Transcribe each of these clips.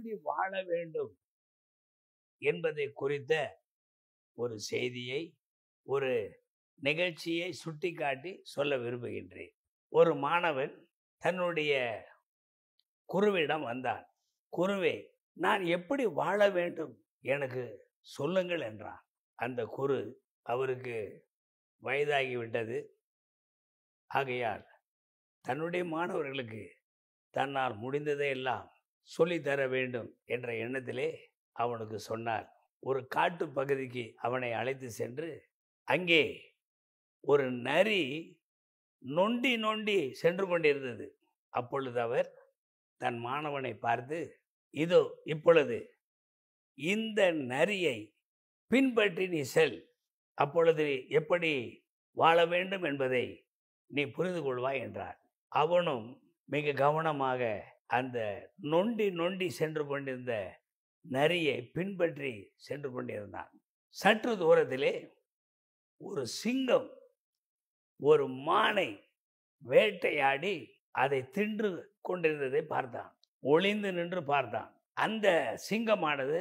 எப்படி வாழ வேண்டும் என்பதை குறித்த ஒரு செய்தியை ஒரு நிகழ்ச்சியை சுட்டிக்காட்டி சொல்ல விரும்புகின்றேன் ஒரு மாணவன் தன்னுடைய குருவிடம் வந்தான் குருவே நான் எப்படி வாழ வேண்டும் எனக்கு சொல்லுங்கள் என்றான் அந்த குரு அவருக்கு வயதாகிவிட்டது ஆகையால் தன்னுடைய மாணவர்களுக்கு தன்னால் முடிந்ததை எல்லாம் சொல்லித்தர வேண்டும் என்ற எண்ணத்திலே அவனுக்கு சொன்னார் ஒரு காட்டு பகுதிக்கு அவனை அழைத்து சென்று அங்கே ஒரு நரி நொண்டி நொண்டி சென்று கொண்டிருந்தது அப்பொழுது அவர் தன் மாணவனை பார்த்து இதோ இப்பொழுது இந்த நரியை பின்பற்றி நீ செல் அப்பொழுது எப்படி வாழ வேண்டும் என்பதை நீ புரிந்து கொள்வாய் என்றார் அவனும் மிக கவனமாக அந்த நொண்டி நொண்டி சென்று கொண்டிருந்த நரியை பின்பற்றி சென்று கொண்டிருந்தான் சற்று தூரத்திலே ஒரு சிங்கம் ஒரு மானை வேட்டையாடி அதை தின்று கொண்டிருந்ததை பார்த்தான் ஒளிந்து நின்று பார்த்தான் அந்த சிங்கமானது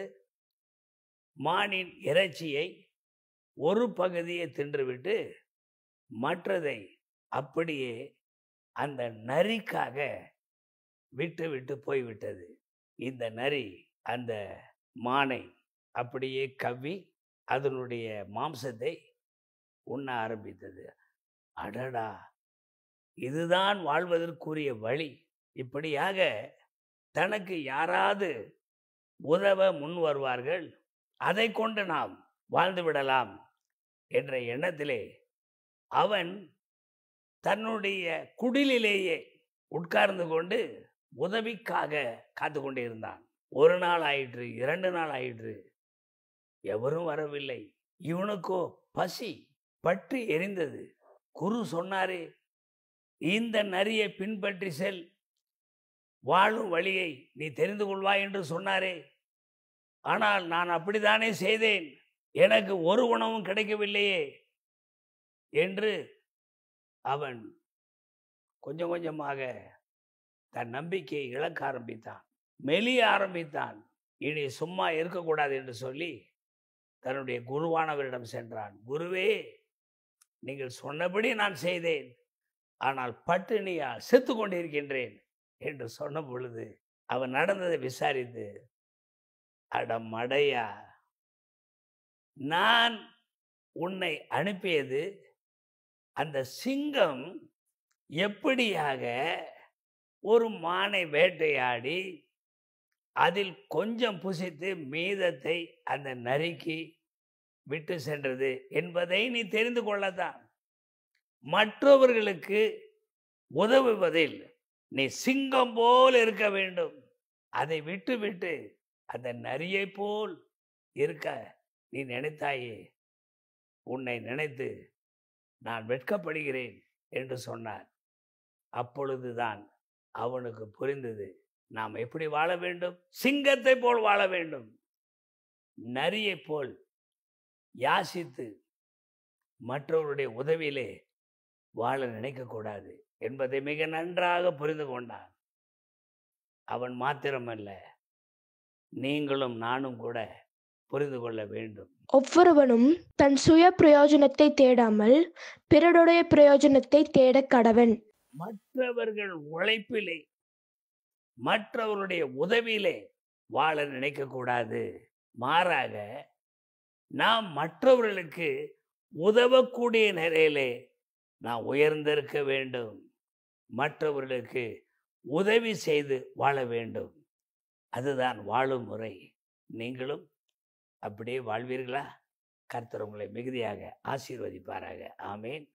மானின் இறைச்சியை ஒரு பகுதியை தின்றுவிட்டு மற்றதை அப்படியே அந்த நரிக்காக விட்டு விட்டு போய்விட்டது இந்த நரி அந்த மானை அப்படியே கவ்வி அதனுடைய மாம்சத்தை உண்ண ஆரம்பித்தது அடடா இதுதான் வாழ்வதற்குரிய வழி இப்படியாக தனக்கு யாராவது உதவ முன் வருவார்கள் அதை கொண்டு நாம் வாழ்ந்து விடலாம் என்ற எண்ணத்திலே அவன் தன்னுடைய குடிலிலேயே உட்கார்ந்து கொண்டு உதவிக்காக காத்து கொண்டிருந்தான் ஒரு நாள் ஆயிற்று இரண்டு நாள் ஆயிற்று எவரும் வரவில்லை இவனுக்கோ பசி பற்றி எரிந்தது குரு சொன்னாரே இந்த நரியை பின்பற்றி செல் வாழும் வழியை நீ தெரிந்து கொள்வாய் என்று சொன்னாரே ஆனால் நான் அப்படித்தானே செய்தேன் எனக்கு ஒரு உணவும் கிடைக்கவில்லையே என்று அவன் கொஞ்சம் கொஞ்சமாக தன் நம்பிக்கையை இழக்க ஆரம்பித்தான் மெலிய ஆரம்பித்தான் இனி சும்மா இருக்கக்கூடாது என்று சொல்லி தன்னுடைய குருவானவரிடம் சென்றான் குருவே நீங்கள் சொன்னபடி நான் செய்தேன் ஆனால் பட்டினியால் செத்து கொண்டிருக்கின்றேன் என்று சொன்ன பொழுது அவன் நடந்ததை விசாரித்து அட மடையா நான் உன்னை அனுப்பியது அந்த சிங்கம் எப்படியாக ஒரு மானை வேட்டையாடி அதில் கொஞ்சம் புசித்து மீதத்தை அந்த நரிக்கு விட்டு சென்றது என்பதை நீ தெரிந்து கொள்ளத்தான் மற்றவர்களுக்கு உதவுவதில் நீ சிங்கம் போல் இருக்க வேண்டும் அதை விட்டு விட்டு அந்த நரியை போல் இருக்க நீ நினைத்தாயே உன்னை நினைத்து நான் வெட்கப்படுகிறேன் என்று சொன்னார் அப்பொழுதுதான் அவனுக்கு புரிந்தது நாம் எப்படி வாழ வேண்டும் சிங்கத்தை போல் வாழ வேண்டும் நரியைப் போல் யாசித்து மற்றவருடைய உதவியிலே வாழ நினைக்கக்கூடாது என்பதை மிக நன்றாக புரிந்து கொண்டான் அவன் மாத்திரமல்ல நீங்களும் நானும் கூட புரிந்து கொள்ள வேண்டும் ஒவ்வொருவனும் தன் சுய பிரயோஜனத்தை தேடாமல் பிறருடைய பிரயோஜனத்தை தேட கடவன் மற்றவர்கள் உழைப்பிலே மற்றவருடைய உதவியிலே வாழ நினைக்கக்கூடாது மாறாக நாம் மற்றவர்களுக்கு உதவக்கூடிய நிலையிலே நாம் உயர்ந்திருக்க வேண்டும் மற்றவர்களுக்கு உதவி செய்து வாழ வேண்டும் அதுதான் வாழும் முறை நீங்களும் அப்படியே வாழ்வீர்களா கர்த்தர் உங்களை மிகுதியாக ஆசீர்வதிப்பாராக ஆமேன்